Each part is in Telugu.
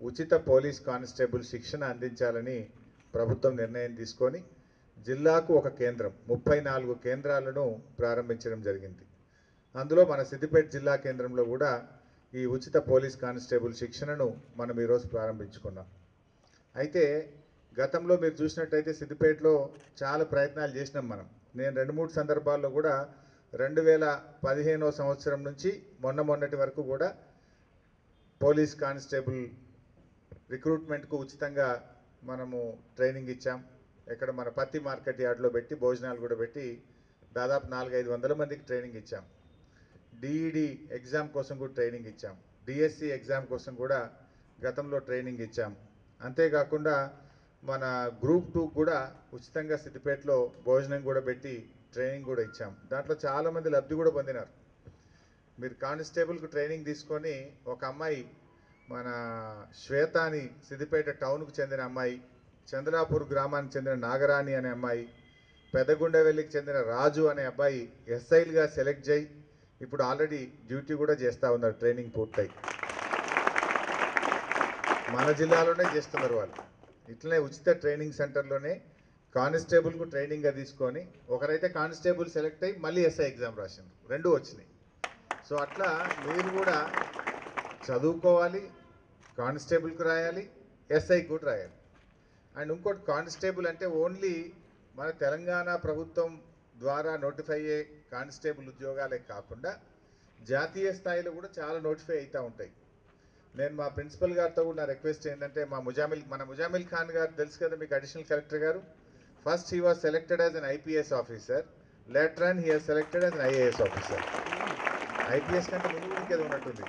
ఉచిత పోలీస్ కానిస్టేబుల్ శిక్షణ అందించాలని ప్రభుత్వం నిర్ణయం తీసుకొని జిల్లాకు ఒక కేంద్రం ముప్పై నాలుగు కేంద్రాలను ప్రారంభించడం జరిగింది అందులో మన సిద్దిపేట జిల్లా కేంద్రంలో కూడా ఈ ఉచిత పోలీస్ కానిస్టేబుల్ శిక్షణను మనం ఈరోజు ప్రారంభించుకున్నాం అయితే గతంలో మీరు చూసినట్టయితే సిద్దిపేటలో చాలా ప్రయత్నాలు చేసినాం మనం నేను రెండు మూడు సందర్భాల్లో కూడా రెండు వేల పదిహేనో సంవత్సరం నుంచి మొన్న మొన్నటి వరకు కూడా పోలీస్ కానిస్టేబుల్ రిక్రూట్మెంట్కు ఉచితంగా మనము ట్రైనింగ్ ఇచ్చాం ఇక్కడ మన పత్తి మార్కెట్ యార్డ్లో పెట్టి భోజనాలు కూడా పెట్టి దాదాపు నాలుగైదు వందల మందికి ట్రైనింగ్ ఇచ్చాం డిఈడి ఎగ్జామ్ కోసం కూడా ట్రైనింగ్ ఇచ్చాం డిఎస్సి ఎగ్జామ్ కోసం కూడా గతంలో ట్రైనింగ్ ఇచ్చాం అంతేకాకుండా మన గ్రూప్ టూ కూడా ఉచితంగా సిద్దిపేటలో భోజనం కూడా పెట్టి ట్రైనింగ్ కూడా ఇచ్చాం దాంట్లో చాలామంది లబ్ధి కూడా పొందినారు మీరు కానిస్టేబుల్కి ట్రైనింగ్ తీసుకొని ఒక అమ్మాయి మన శ్వేత అని సిద్దిపేట టౌన్కు చెందిన అమ్మాయి చంద్రాపూర్ గ్రామానికి చెందిన నాగరాణి అనే అమ్మాయి పెద్దగుండెవెల్లికి చెందిన రాజు అనే అబ్బాయి ఎస్ఐలుగా సెలెక్ట్ చేయి ఇప్పుడు ఆల్రెడీ డ్యూటీ కూడా చేస్తూ ఉన్నారు ట్రైనింగ్ పూర్తయి మన జిల్లాలోనే చేస్తున్నారు వాళ్ళు ఇట్లనే ఉచిత ట్రైనింగ్ సెంటర్లోనే కానిస్టేబుల్కు ట్రైనింగ్గా తీసుకొని ఒకరైతే కానిస్టేబుల్ సెలెక్ట్ అయ్యి మళ్ళీ ఎస్ఐ ఎగ్జామ్ రాసిండ్రు రెండు వచ్చినాయి సో అట్లా మీరు కూడా చదువుకోవాలి కానిస్టేబుల్కి రాయాలి ఎస్ఐకి కూడా రాయాలి అండ్ ఇంకోటి కానిస్టేబుల్ అంటే ఓన్లీ మన తెలంగాణ ప్రభుత్వం ద్వారా నోటిఫై అయ్యే కానిస్టేబుల్ ఉద్యోగాలే కాకుండా జాతీయ స్థాయిలో కూడా చాలా నోటిఫై అవుతూ ఉంటాయి నేను మా ప్రిన్సిపల్ గారితో కూడా నా రిక్వెస్ట్ ఏంటంటే మా ముజామిల్ మన ముజామిల్ ఖాన్ గారు తెలుసు కదా మీకు అడిషనల్ కలెక్టర్ గారు first he was selected as an IPS officer later on he has selected as an IAS officer IPS కంటే ముందు కూడా ఇంకేదో ఉన్నట్టుంది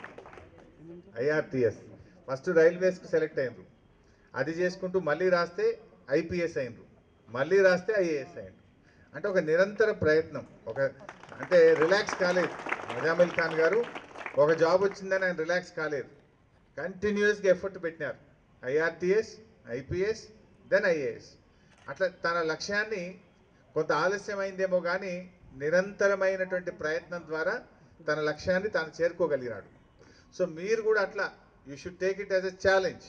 ఐఆర్టీఎస్ ఫస్ట్ రైల్వేస్కి సెలెక్ట్ అయినరు అది చేసుకుంటూ మళ్ళీ రాస్తే ఐపీఎస్ అయినరు మళ్ళీ రాస్తే ఐఏఎస్ అయినరు అంటే ఒక నిరంతర ప్రయత్నం ఒక అంటే రిలాక్స్ కాలేదు మజామిల్ ఖాన్ గారు ఒక జాబ్ వచ్చిందని ఆయన రిలాక్స్ కాలేదు కంటిన్యూస్గా ఎఫర్ట్ పెట్టినారు ఐఆర్టీఎస్ ఐపీఎస్ దెన్ ఐఏఎస్ అట్లా తన లక్ష్యాన్ని కొంత ఆలస్యమైందేమో కానీ నిరంతరమైనటువంటి ప్రయత్నం ద్వారా తన లక్ష్యాన్ని తాను చేరుకోగలిగినాడు సో మీరు కూడా అట్లా you should take it as a challenge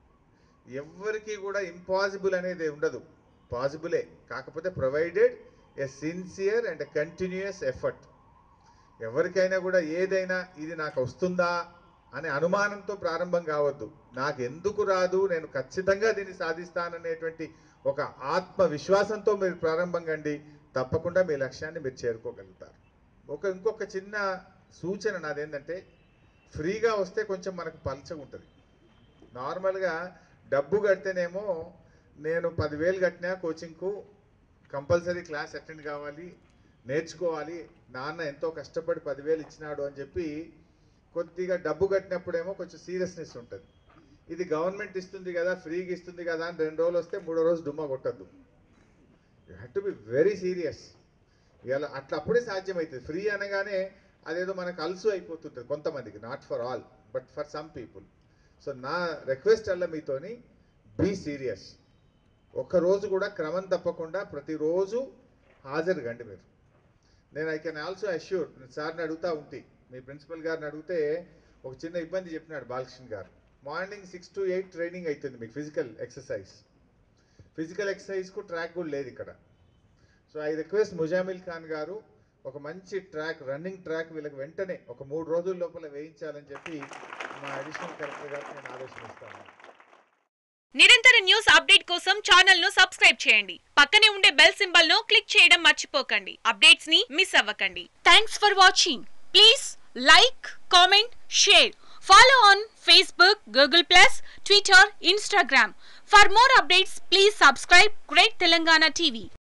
ఎవ్వరికి కూడా ఇంపాసిబుల్ అనేది ఉండదు పాసిబులే కాకపోతే provided a sincere and continuous effort ఎవరికైనా కూడా ఏదైనా ఇది నాకు వస్తుందా అనే అనుమానంతో ప్రారంభం కావద్దు నాకు ఎందుకు రాదు నేను ఖచ్చితంగా దీన్ని సాధిస్తాననేటువంటి ఒక ఆత్మవిశ్వాసంతో మీరు ప్రారంభం కండి తప్పకుండా మీ లక్ష్యాన్ని మీరు చేరుకోగలుగుతారు ఒక ఇంకొక చిన్న సూచన నాదేంటంటే ఫ్రీగా వస్తే కొంచెం మనకు పలచగా ఉంటుంది నార్మల్గా డబ్బు కడితేనేమో నేను పదివేలు కట్టినా కోచింగ్కు కంపల్సరీ క్లాస్ అటెండ్ కావాలి నేర్చుకోవాలి నాన్న ఎంతో కష్టపడి పదివేలు ఇచ్చినాడు అని చెప్పి కొద్దిగా డబ్బు కట్టినప్పుడేమో కొంచెం సీరియస్నెస్ ఉంటుంది ఇది గవర్నమెంట్ ఇస్తుంది కదా ఫ్రీగా ఇస్తుంది కదా అని రెండు రోజులు వస్తే మూడో రోజు డుమ్మా కొట్టద్దు you have to be very serious ఇలా అట్లా అప్పుడే సాధ్యమవుతుంది ఫ్రీ అనగానే అదేదో మనకు అలసు అయిపోతుంటుంది కొంతమందికి not for all but for some people so నా రిక్వెస్ట్ అల్ల మీతోని బీ సీరియస్ ఒక్కరోజు కూడా క్రమం తప్పకుండా ప్రతిరోజు హాజరు కండి మీరు నేను ఐ కెన్ ఆల్సో అష్యూర్ సార్ని అడుగుతా ఉంటి మీ ప్రిన్సిపల్ గారిని అడిగితే ఒక చిన్న ఇబ్బంది చెప్పినాడు Balakrishna garu morning six to eight training అవుతుంది మీకు ఫిజికల్ ఎక్సర్సైజ్ ఫిజికల్ ఎక్సర్సైజ్కు ట్రాక్ కూడా లేదు ఇక్కడ so I request Muzammil Khan garu ఒక మంచి ట్రాక్ రన్నింగ్ ట్రాక్ వీళ్ళకి వెంటనే ఒక మూడు రోజుల లోపల వేయించాలని చెప్పి మా అడిషనల్ కలెక్టర్ గారికి నేను ఆదేశం ఇస్తాను నిరంతర న్యూస్ అప్డేట్ కోసం ఛానల్ ను సబ్స్క్రైబ్ చేయండి పక్కనే ఉండే బెల్ సింబల్ ను క్లిక్ చేయడం మర్చిపోకండి అప్డేట్స్ ని మిస్ అవ్వకండి thanks for watching please like comment share follow on Facebook Google plus Twitter Instagram for more updates please subscribe great Telangana TV